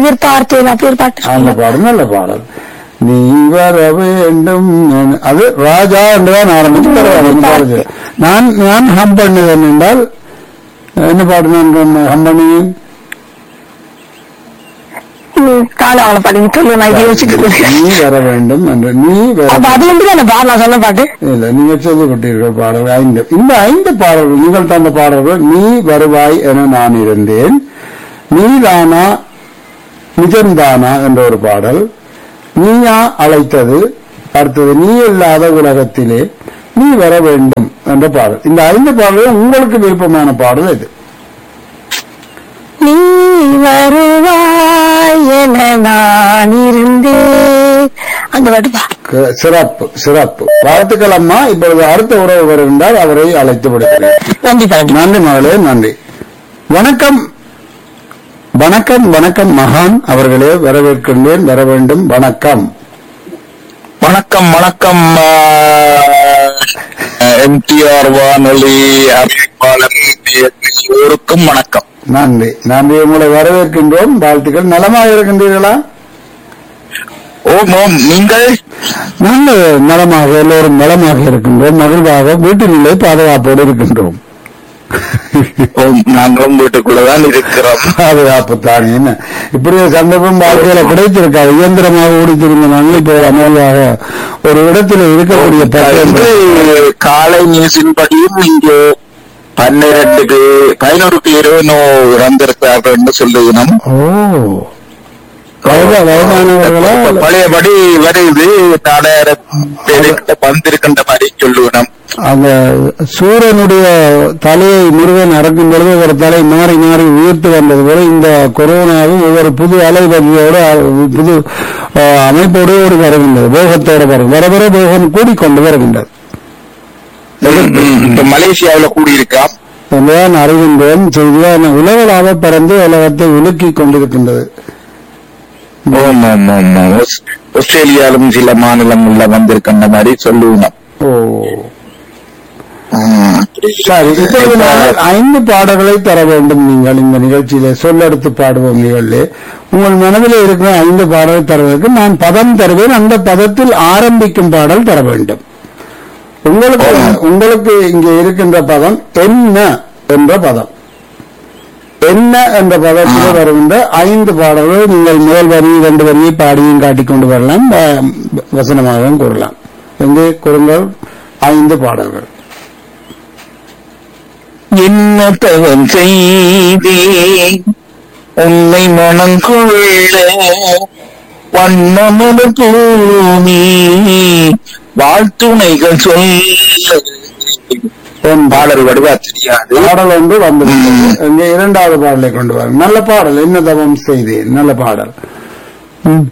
எதிர்பார்த்தேன் அப்படி ஒரு பாட்டு அந்த சொல்லுங்க. பாடல் நல்ல பாடல் நீ வர வேண்டும் என- அது ராஜா என்றுதான் ஆரம்பிச்சு பரவாயில்ல பாடுது நான் நான் ஹம் பண்ணுவேன் என்றால் என்ன பாடு நான் ஹம் பண்ணுவேன் ம், காலை அவளை பாட்டு சொல்லுங்க நான் இதை யோசிச்சுட்டு இருக்கேன். நீ வர வேண்டும் என்று நீ வர அப்ப அது வந்து தானே பாரு நான் சொன்ன பாட்டு இல்ல நீங்க சொல்லிவிட்டீர்கள் பாடல்கள் ஐந்து இந்த ஐந்து பாடல்கள் நீங்கள் தந்த பாடல்கள் நீ வருவாய் என நான் இருந்தேன் நீதானா நிஜம்தானா என்ற ஒரு பாடல் நீயா அழைத்தது அடுத்தது நீ இல்லாத உலகத்திலே நீ வர வேண்டும் என்ற பாடல் இந்த ஐந்து பாடல்கள் உங்களுக்கு விருப்பமான பாடல் இது நீ வருவாய் என நான் இருந்தேன் அந்த பாட்டு பா க- சிறப்பு சிறப்பு வாழ்த்துக்கள் அம்மா இப்பொழுது அடுத்த உறவு வருகின்றால் அவரை அழைத்து விடுகிறேன் நன்றி நன்றி நன்றி மகளே நன்றி வணக்கம் வணக்கம் வணக்கம் மகான் அவர்களே வரவேற்கின்றேன் வர வேண்டும் வணக்கம் வணக்கம் வணக்கம் எம்டிஆர் வானொலி அறிவிப்பாளர் எல்லோருக்கும் வணக்கம் நன்றி நன்றி உங்களை வரவேற்கின்றோம் வாழ்த்துக்கள் நலமாக இருக்கின்றீர்களா ஓம் ஓம் நீங்கள் நாங்கள் நலமாக எல்லோரும் நலமாக இருக்கின்றோம் மகிழ்வாக வீட்டிலே பாதுகாப்போடு இருக்கின்றோம் ஓம் நாங்களும் வீட்டுக்குள்ளதான் இருக்கிறோம் பாதுகாப்பு தானே என்ன இப்படி ஒரு சந்தர்ப்பம் வாழ்க்கையில கிடைத்திருக்காது இயந்திரமாக ஓடித்திருந்த நாங்கள் இப்போ அமைதியாக ஒரு இடத்துல இருக்கக்கூடிய இன்று பக்கம் காலை நியூஸின் படியும் இங்கு பன்னிரண்டு பதினோரு பேரோ இன்னும் இறந்திருக்கிறார்கள் என்று சொல்லுகிறோம் ஓ வயதா வயதானவர்களா பழையபடி வருது நாலாயிரம் பேருக்கு வந்திருக்கின்ற மாதிரி சொல்லுகிறோம் அந்த சூரியனுடைய தலையை முருகன் அறக்கும் பொழுது ஒரு தலை மாறி மாறி உயர்த்து வந்தது போல இந்த கொரோனாவும் ஒவ்வொரு புது அலைவதியோடு அஹ், புது அஹ், அமைப்போடு ஒரு வருகின்றது வேகத்தோடு வரும் வர வர வேகம் கூடிக்கொண்டு வருகின்றது இப்ப மலேசியாவுல கூடியிருக்காம் என்பதான் அறிகின்றோம் செய்தியான உலகளாக பறந்து உலகத்தை உலுக்கிக் கொண்டிருக்கின்றது ஆமா ஆமா ஆமா ஆஸ்- ஆஸ்திரேலியாவிலும் சில மாநிலங்கள்ல வந்திருக்கின்ற மாதிரி சொல்லுவோம் ஓ சரி இப்பொழுது நாங்கள் ஐந்து பாடல்களை தர வேண்டும் நீங்கள் இந்த நிகழ்ச்சியில சொல்லெடுத்து பாடுவோம் நிகழ்வு உங்கள் மனதில் இருக்கிற ஐந்து பாடலை தருவதற்கு நான் பதம் தருவேன் அந்த பதத்தில் ஆரம்பிக்கும் பாடல் தர வேண்டும் உங்களுக்கு உங்களுக்கு இங்கே இருக்கின்ற பதம் என்ன என்ற பதம் என்ன என்ற பதத்தில் வருகின்ற ஐந்து பாடல்கள் நீங்கள் முதல் வரி இரண்டு வரியை பாடியும் காட்டிக் கொண்டு வரலாம் வ- வசனமாகவும் கூறலாம் எங்கே கூறுங்கள் ஐந்து பாடல்கள் என்ன தவம் செய்தே உன்னை மனம் கொள்ள வண்ணமது பூமி வாழ்த்துணைகள் சொல்ல ஒன்று. பாடல் வடிவா தெரியாது பாடல் ஒன்று வந்திருக்கிறது இங்கே இரண்டாவது பாடலை கொண்டு வர நல்ல பாடல் என்ன தவம் செய்தேன் நல்ல பாடல் ம்.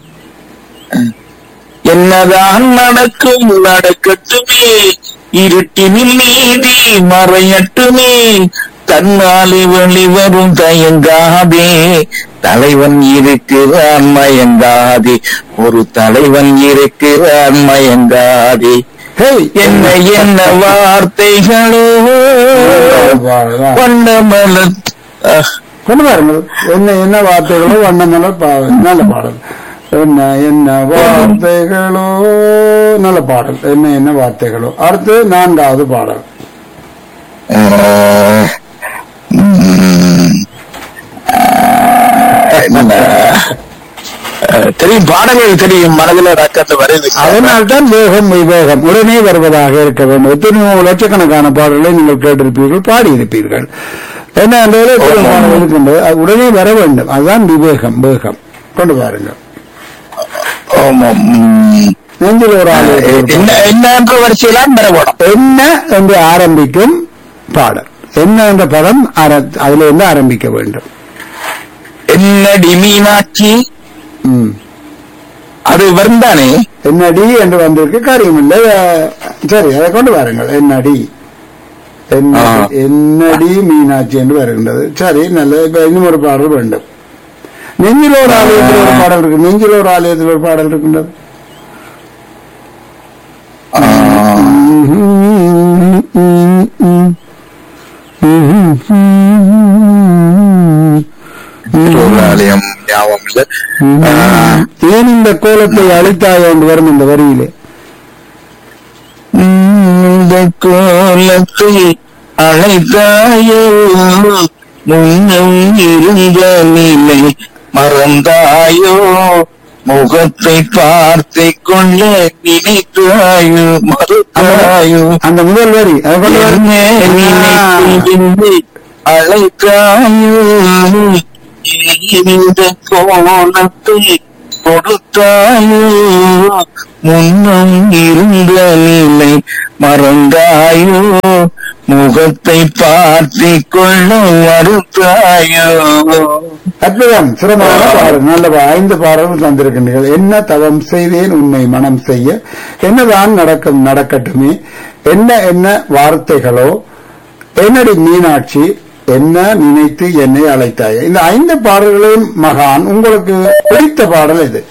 என்னதான் நடக்கும் நடக்கட்டுமே இருட்டினில் நீதி மறையட்டுமே தன்னாலே வெளிவரும் தயங்காதே தலைவன் இருக்கிறான் மயங்காதே ஒரு தலைவன் இருக்கிறான் மயங்காதே ஹேய், என்ன என்ன வார்த்தைகளோ பாடல், ஆ. வண்ணமலர் அஹ், கொண்டு வாருங்கள் என்ன என்ன வார்த்தைகளோ வண்ணமலர் பா- நல்ல பாடல் என்ன என்ன வார்த்தைகளோ நல்ல பாடல் என்ன என்ன வார்த்தைகளோ அடுத்து நான்காவது பாடல் அஹ், உம், என்ன, அஹ், தெரியும் பாடல்கள் தெரியும் மனதில் ரக்கத்தை வருது அதனால்தான் வேகம் விவேகம் உடனே வருவதாக இருக்க வேண்டும் எத்தனையோ லட்சக்கணக்கான பாடல்களை நீங்கள் கேட்டிருப்பீர்கள் பாடியிருப்பீர்கள் என்ன என்றாலே சில ஆமாம். பாடல் இருக்கின்றது அது உடனே வர வேண்டும் அதுதான் விவேகம் வேகம் கொண்டு பாருங்கள் ஆமாம் உம். நெஞ்சில் ஒரு ஆள் இருக்கிறது. என்ன என்ன என்ற வரிசையெல்லாம் பெறப்படும் என்ன என்று ஆரம்பிக்கும் பாடல் என்ன என்ற பதம் ஆர- அதில் இருந்து ஆரம்பிக்க வேண்டும் என்னடி மீனாட்சி ம். அது வருந்தானே என்னடி என்று வந்திருக்கு காரியம் இல்லை அஹ், சரி அதை கொண்டு வாருங்கள் என்னடி என்னடி ஆ. என்னடி மீனாட்சி என்று வருகின்றது சரி நல்ல இப்ப இன்னும் ஒரு பாடல் வேண்டும் நெஞ்சிலோர் ஆலயத்தில் ஒரு பாடல் இருக்கு நெஞ்சிலோர் ஆலயத்தில் ஒரு பாடல் இருக்கின்றது ஆலயம் ஞாபகம் இல்ல ஆஹ், ஏன் இந்த கோலத்தை அழித்தாய் என்று வரும் இந்த வரியிலே இந்த கோலத்தை அழைத்தாயோ முன்னம் இருந்த நிலை மறந்தாயோ முகத்தை பார்த்து கொள்ள நினைத்தாயோ மறுத்தாயோ அந்த முதல் வரி அதை கொண்டு வரும். நினைத்து அழைத்தாயோ இந்த கோலத்தை கொடுத்தாயோ முன்னம் இருந்த நிலை மறந்தாயோ முகத்தை பார்த்து கொள்ள மறுத்தாயோ அற்புதம் சிறப்பான பாடல் நல்ல பா- ஐந்து பாடல்கள் தந்திருக்கின்றீர்கள் என்ன தவம் செய்தேன் உண்மை மனம் செய்ய என்னதான் நடக்கும் நடக்கட்டுமே என்ன என்ன வார்த்தைகளோ என்னடி மீனாட்சி என்ன நினைத்து என்னை அழைத்தாய் இந்த ஐந்து பாடல்களையும் மகான் உங்களுக்கு பிடித்த பாடல் இது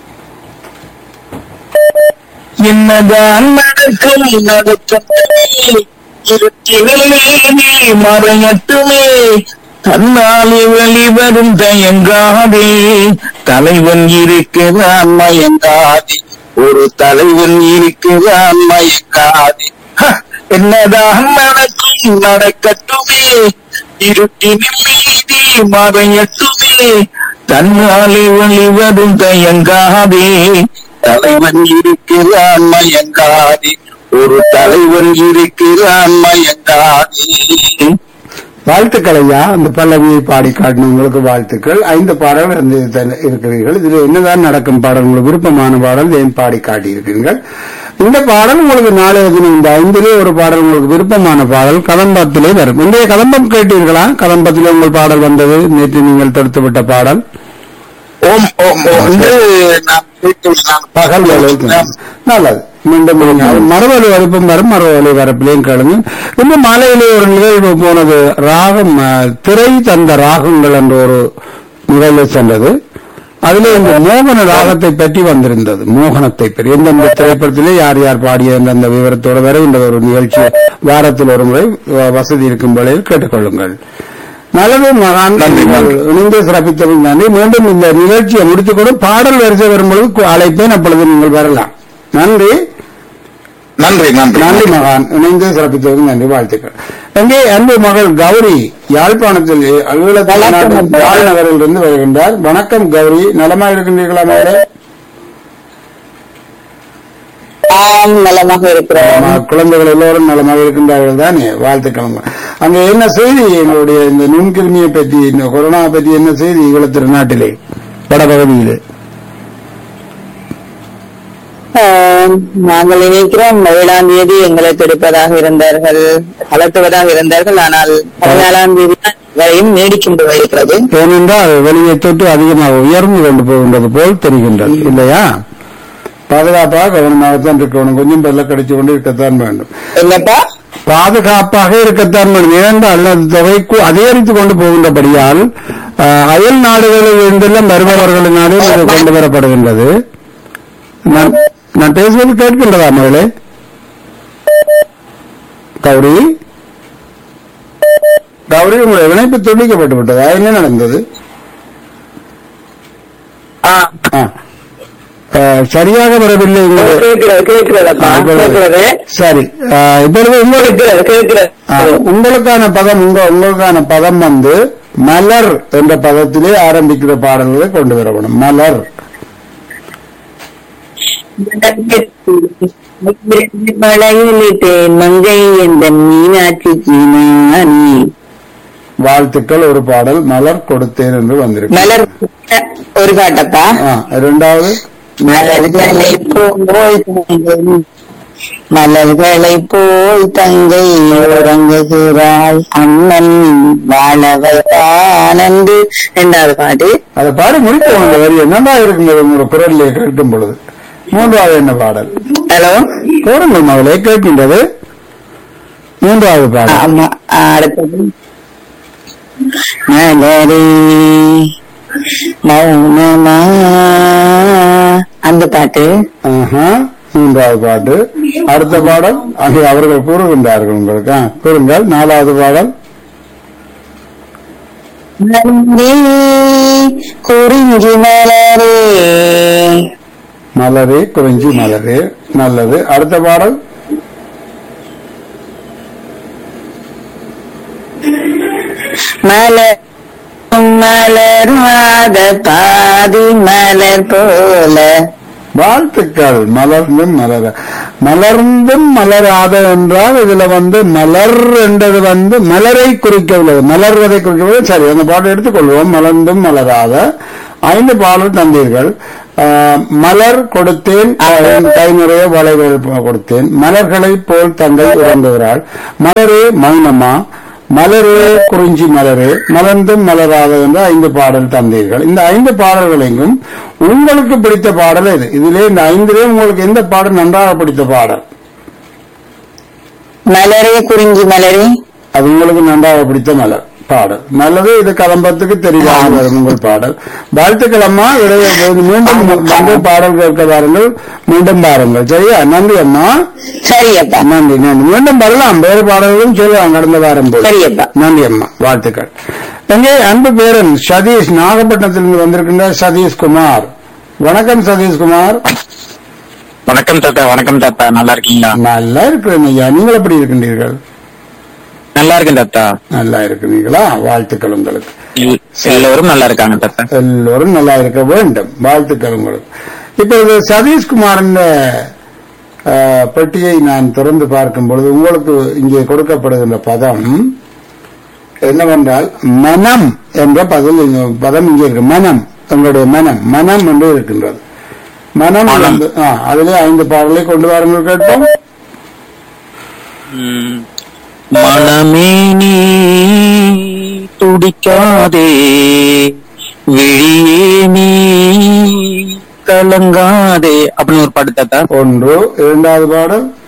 என்னதான் நடக்கும் நடக்கட்டுமே இருட்டினிலே நீ மறையட்டுமே தன்னாலே வெளிவரும் தயங்காதே தலைவன் இருக்கிறான் மயங்காதே ஒரு தலைவன் இருக்கிறான் மயங்காதே ஹ! என்னதான் நடக்கும் நடக்கட்டுமே இருட்டினிலே நீ மறையட்டுமே தன்னாலே வெளிவரும் தயங்காதே தலைவன் இருக்கிறான் மயங்காதே ஒரு தலைவன் இருக்கிறான் மயங்காதே வாழ்த்துக்கள் ஐயா அந்த பல்லவியை பாடி காட்டின உங்களுக்கு வாழ்த்துக்கள் ஐந்து பாடல்கள் இந்த இதில் இருக்கிறீர்கள் இதுல என்னதான் நடக்கும் பாடல் உங்களுக்கு விருப்பமான பாடல் ஏன் பாடி காட்டியிருக்கிறீர்கள் இந்த பாடல் உங்களுக்கு நாளைய தினம் இந்த ஐந்திலே ஒரு பாடல் உங்களுக்கு விருப்பமான பாடல் கதம்பத்திலே வரும் இன்றைய கதம்பம் கேட்டீர்களா கதம்பத்திலே உங்கள் பாடல் வந்தது நேற்று நீங்கள் தொடுத்துவிட்ட பாடல் ஓம் ஓம் ஓம் வந்து நான் கேட்டுள்ளேன். பகல் வேலைக்கு நல்லது மீண்டும் நீங்கள் மரவழி வரப்பும் வரும் மரவழி வரப்பிலையும் கேளுங்க இன்னும் மாலையிலே ஒரு நிகழ்வு போனது ராகம் அஹ், திரை தந்த ராகங்கள் என்ற ஒரு நிகழ்வு சென்றது அதிலே இந்த மோகன ராகத்தை பற்றி வந்திருந்தது மோகனத்தை பற்றி எந்தெந்த திரைப்படத்திலே யார் யார் பாடிய அந்த விவரத்தோடு வருகின்ற ஒரு நிகழ்ச்சி வாரத்தில் ஒரு முறை அஹ், வசதி இருக்கும் வேளையில் கேட்டுக்கொள்ளுங்கள் நல்லது மகான் நீங்கள் இணைந்து சிறப்பித்தவங்க நன்றி மீண்டும் இந்த நிகழ்ச்சியை முடித்துக்கொண்டு பாடல் வரிசை வரும்பொழுது கு- அழைப்பேன் அப்பொழுது நீங்கள் வரலாம் நன்றி நன்றி நன்றி நன்றி மகான் இணைந்து சிறப்பித்தவங்க நன்றி வாழ்த்துக்கள் எங்கே அன்பு மகள் கௌரி யாழ்ப்பாணத்தில் ஈழத்தமிழ்நாடு யாழ் நகரில் இருந்து வருகின்றார் வணக்கம் கௌரி நலமா இருக்கின்றீர்களா மகளே ஆம் நலமாக இருக்கிறோம் ஆமா, குழந்தைகள் எல்லோரும் நலமாக இருக்கின்றார்கள் தானே வாழ்த்துக்கள் அங்க என்ன செய்தி எங்களுடைய இந்த நுண்கிருமியை பற்றி இந்த கொரோனா பற்றி என்ன செய்தி ஈழத்திரு நாட்டிலே வடபகுதியிலே ஆம், நாங்கள் நினைக்கிறோம் ஏழாம் தேதி எங்களை தடுப்பதாக இருந்தார்கள் அலட்டுவதாக இருந்தார்கள் ஆனால் பதினாலாம் தேதி தான் வரையும் நீடிக்கின்ற வருகிறது ஏனென்றால் வெளியே தொட்டு அதிகமாக உயர்ந்து கொண்டு போகின்றது போல் தெரிகின்றது இல்லையா பாதுகாப்பாக கவனமாகத்தான் இருக்கணும் கொஞ்சம் வெள்ள கடிச்சு கொண்டு இருக்கத்தான் வேண்டும் என்னப்பா பாதுகாப்பாக இருக்கத்தான் வேண்டும் ஏனென்றால் அது தொகைக்கு அதிகரித்துக் கொண்டு போகின்றபடியால் ஆஹ், அயல் நாடுகளில் இருந்தெல்லாம் வருபவர்களினாலே இது கொண்டு வரப்படுகின்றது நான் நான் பேசுவது கேட்கின்றதா மகளே கௌரி கௌரி உங்களுடைய இணைப்பு துண்டிக்கப்பட்டு விட்டதா என்ன நடந்தது ஆ, ஆ. ஆஹ், சரியாக வரவில்லை உங்களுடைய- கேட்கிறது கேட்கிறதப்பா ஆ, இப்பொழுது- கேட்கிறது சரி ஆஹ், இப்பொழுது உங்களுக்கு கேட்கிறது கேட்கிறது ஆ, உங்களுக்கான பதம் உங்க உங்களுக்கான பதம் வந்து மலர் என்ற பதத்திலே ஆரம்பிக்கிற பாடல்களை கொண்டு வரணும் மலர் மலையிலிட்டேன் மங்கை என்ற மீனாட்சிக்கு நானி வாழ்த்துக்கள் ஒரு பாடல் மலர் கொடுத்தேன் என்று வந்திருக்கு மலர் ஒரு பாட்டப்பா ஆ, இரண்டாவது மலர்களை போய் தங்கை மலர்களை போய் தங்கை உறங்குகிறாள் அண்ணன் வாழவைத்தான் என்று இரண்டாவது பாட்டு அதை பாடி முடிக்க உங்க வரி என்னடா இருக்குங்க உங்களோட குரலிலே கேட்கும் பொழுது மூன்றாவது என்ன பாடல் ஹலோ கோருங்கள் மகளே கேட்கின்றது மூன்றாவது பாடல் ஆமா அடுத்தது மலரே மௌனமா அந்த பாட்டு ஆஹா, மூன்றாவது பாட்டு அடுத்த பாடல் அங்கே அவர்கள் கூறுகின்றார்கள் உங்களுக்கு ஆ, கூறுங்கள் நாலாவது பாடல் மலரே குறிஞ்சி மலரே மலரே குறிஞ்சி மலரே நல்லது அடுத்த பாடல் மலர் மலராத பாதி மலர் போல வாழ்த்துக்கள் மலர்ந்தும் மலர மலர்ந்தும் மலராத என்றால் இதுல வந்து மலர் என்றது வந்து மலரை குறிக்கவில்லை மலர்வதை குறிக்கவில்லை சரி அந்த பாட்டை எடுத்துக்கொள்வோம் மலர்ந்தும் மலராத ஐந்து பாடல் தந்தீர்கள் ஆஹ், மலர் கொடுத்தேன் என் கை நிறைய வளைகள் கொடுத்தேன் மலர்களை போல் தங்கை உறங்குகிறாள் மலரே மௌனமா மலரே குறிஞ்சி மலரே மலர்ந்தும் மலராத என்ற ஐந்து பாடல் தந்தீர்கள் இந்த ஐந்து பாடல்களையும் உங்களுக்கு பிடித்த பாடல் இது இதிலே இந்த ஐந்திலே உங்களுக்கு எந்த பாடல் நன்றாக பிடித்த பாடல் மலரே குறிஞ்சி மலரே அது உங்களுக்கு நன்றாக பிடித்த மலர் பாடல் நல்லது இது கலம்பத்துக்கு தெரியாத வரும் உங்கள் பாடல் வாழ்த்துக்கள் அம்மா இடையே மீண்டும் வந்து பாடல் கேட்க வாருங்கள் மீண்டும் பாருங்கள் சரியா நன்றி அம்மா சரியப்பா நன்றி நன்றி மீண்டும் வரலாம் வேறு பாடல்களும் சொல்லலாம் கடந்த வாரம் போல் சரியப்பா நன்றி அம்மா வாழ்த்துக்கள் எங்கே அன்பு பேரன் சதீஷ் நாகப்பட்டினத்திலிருந்து வந்திருக்கின்ற சதீஷ் குமார் வணக்கம் சதீஷ் குமார் வணக்கம் தாத்தா வணக்கம் தாத்தா நல்லா இருக்கீங்களா நல்லா இருக்கிறேன் ஐயா நீங்கள் எப்படி இருக்கின்றீர்கள் நல்லா இருக்கேன் தாத்தா நல்லா இருக்கிறீங்களா வாழ்த்துக்கள் உங்களுக்கு எல்- எல்லோரும் நல்லா இருக்காங்க தாத்தா எல்லோரும் நல்லா இருக்க வேண்டும் வாழ்த்துக்கள் உங்களுக்கு இப்ப இது சதீஷ்குமாரின் அஹ், பெட்டியை நான் திறந்து பார்க்கும் பொழுது உங்களுக்கு இங்கே கொடுக்கப்படுகின்ற பதம் என்னவென்றால் மனம் என்ற பதில் இங்க- பதம் இங்கே இருக்கு மனம் உங்களுடைய மனம் மனம் என்று இருக்கின்றது மனம் மனம். வந்து- ஆ, அதிலே ஐந்து பாடலை கொண்டு வாருங்கள் கேட்போம் ம். மனமே நீ துடிக்காதே விழியே நீ கலங்காதே அப்படின்னு ஒரு பாட்டு தாத்தா ஒன்று இரண்டாவது பாடல்